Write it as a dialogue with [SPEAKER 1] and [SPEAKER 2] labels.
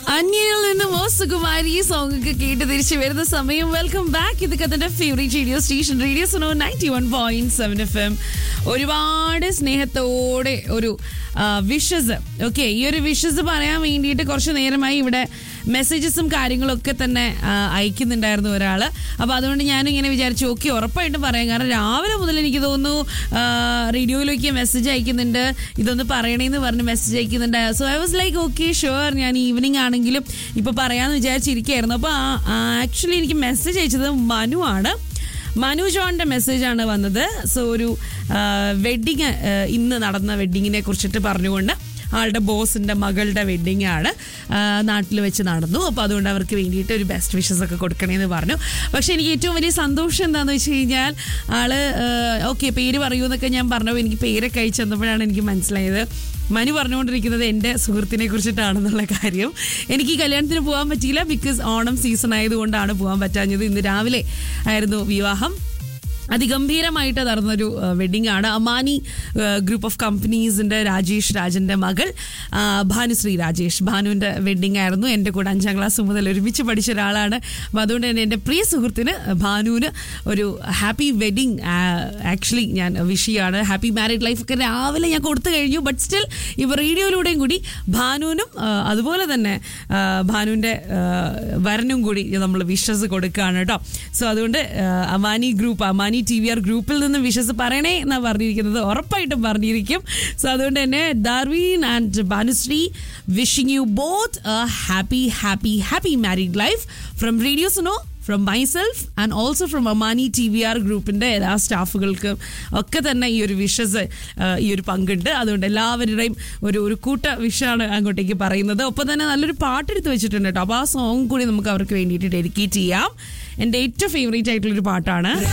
[SPEAKER 1] അന്യനിൽ നിന്ന് മോസുകുമാരി ഈ സോങ് ഒക്കെ കേട്ട് തിരിച്ചു വരുന്ന സമയം വെൽക്കം ബാക്ക് ഇത് കഥന്റെ favourite radio station radio Suno ninety one point seven F M ഒരുപാട് സ്നേഹത്തോടെ ഒരു വിഷസ് ഓക്കെ ഈ ഒരു വിഷസ് പറയാൻ വേണ്ടിയിട്ട് കുറച്ച് നേരമായി ഇവിടെ മെസ്സേജസും കാര്യങ്ങളൊക്കെ തന്നെ ആ, അയക്കുന്നുണ്ടായിരുന്നു ഒരാൾ അപ്പോൾ അതുകൊണ്ട് ഞാൻ ഇങ്ങനെ വിചാരിച്ചു ഓക്കെ ഉറപ്പായിട്ടും പറയാം കാരണം രാവിലെ മുതൽ എനിക്ക് തോന്നുന്നു ആ, റേഡിയോയിലേക്ക് മെസ്സേജ് അയക്കുന്നുണ്ട് ഇതൊന്ന് പറയണേന്ന് പറഞ്ഞ് മെസ്സേജ് അയക്കുന്നുണ്ട് so I was like okay sure ഞാൻ ഈവനിങ് ആണെങ്കിലും ഇപ്പോൾ പറയാമെന്ന് വിചാരിച്ചിരിക്കുകയായിരുന്നു അപ്പോൾ ആക്ച്വലി എനിക്ക് മെസ്സേജ് അയച്ചത് മനു ആണ് മനു ജോണിന്റെ മെസ്സേജ് ആണ് വന്നത് സോ ഒരു വെഡിങ് ഇന്ന് നടന്ന വെഡിങ്ങിനെ കുറിച്ചിട്ട് പറഞ്ഞുകൊണ്ട് ആളുടെ ബോസിന്റെ മകളുടെ വെഡിങ് ആണ് നാട്ടിൽ വെച്ച് നടന്നു അപ്പോൾ അതുകൊണ്ട് അവർക്ക് വേണ്ടിയിട്ട് ഒരു ബെസ്റ്റ് വിഷസ് ഒക്കെ കൊടുക്കണേന്ന് പറഞ്ഞു പക്ഷേ എനിക്ക് ഏറ്റവും വലിയ സന്തോഷം എന്താണെന്ന് വെച്ച് കഴിഞ്ഞാൽ ആള് ഓക്കെ പേര് പറയൂ എന്നൊക്കെ ഞാൻ പറഞ്ഞപ്പോൾ എനിക്ക് പേരൊക്കെ അയച്ചു തന്നപ്പോഴാണ് എനിക്ക് മനസ്സിലായത് മനു പറഞ്ഞുകൊണ്ടിരിക്കുന്നത് എൻ്റെ സുഹൃത്തിനെ കുറിച്ചിട്ടാണെന്നുള്ള കാര്യം എനിക്ക് ഈ കല്യാണത്തിന് പോകാൻ പറ്റിയില്ല ബിക്കോസ് ഓണം സീസൺ ആയതുകൊണ്ടാണ് പോകാൻ പറ്റാഞ്ഞത് ഇന്ന് രാവിലെ ആയിരുന്നു വിവാഹം അതിഗംഭീരമായിട്ട് നടന്നൊരു വെഡിങ് ആണ് അമാനി ഗ്രൂപ്പ് ഓഫ് കമ്പനീസിന്റെ രാജേഷ് രാജന്റെ മകൾ ആ, ഭാനുശ്രീ രാജേഷ് ഭാനുവിന്റെ വെഡിങ് ആയിരുന്നു എൻ്റെ കൂടെ അഞ്ചാം ക്ലാസ് മുതൽ ഒരുമിച്ച് പഠിച്ച ഒരാളാണ് അപ്പോൾ അതുകൊണ്ട് തന്നെ എൻ്റെ പ്രിയ സുഹൃത്തിന് ഭാനുവിന് ഒരു ഹാപ്പി വെഡിങ് ആക്ച്വലി ഞാൻ വിഷ് ചെയ്യാണ് ഹാപ്പി മാരീഡ് ലൈഫ് ഒക്കെ രാവിലെ ഞാൻ കൊടുത്തു കഴിഞ്ഞു ബട്ട് സ്റ്റിൽ ഇവ റേഡിയോയിലൂടെയും കൂടി ഭാനുവിനും ആ, അതുപോലെ തന്നെ ആ, ഭാനുവിൻ്റെ ആ, വരനും കൂടി നമ്മൾ വിഷസ് കൊടുക്കുകയാണ് കേട്ടോ സോ അതുകൊണ്ട് ആ, Amani group Amani T V R ഗ്രൂപ്പിൽ നിന്ന് വിഷസ് പറയണേ എന്നാണ് പറഞ്ഞിരിക്കുന്നത് ഉറപ്പായിട്ടും പറഞ്ഞിരിക്കും സോ അതുകൊണ്ട് തന്നെ Darwin and Bhanushree wishing you both happy happy happy married life from radio Suno from myself and also from Amani T V R ഗ്രൂപ്പിൻ്റെ എല്ലാ സ്റ്റാഫുകൾക്കും ഒക്കെ തന്നെ ഈ ഒരു വിഷസ് ഈ ഒരു പങ്കുണ്ട് അതുകൊണ്ട് എല്ലാവരുടെയും ഒരു ഒരു കൂട്ട വിഷാണ് അങ്ങോട്ടേക്ക് പറയുന്നത് ഒപ്പം തന്നെ നല്ലൊരു പാട്ടെടുത്ത് വെച്ചിട്ടുണ്ട് കേട്ടോ അപ്പോൾ ആ സോങ് കൂടി നമുക്ക് അവർക്ക് വേണ്ടിയിട്ട് ഡെഡിക്കേറ്റ് ചെയ്യാം എൻ്റെ ഏറ്റവും ഫേവറേറ്റ് ആയിട്ടുള്ളൊരു പാട്ടാണ്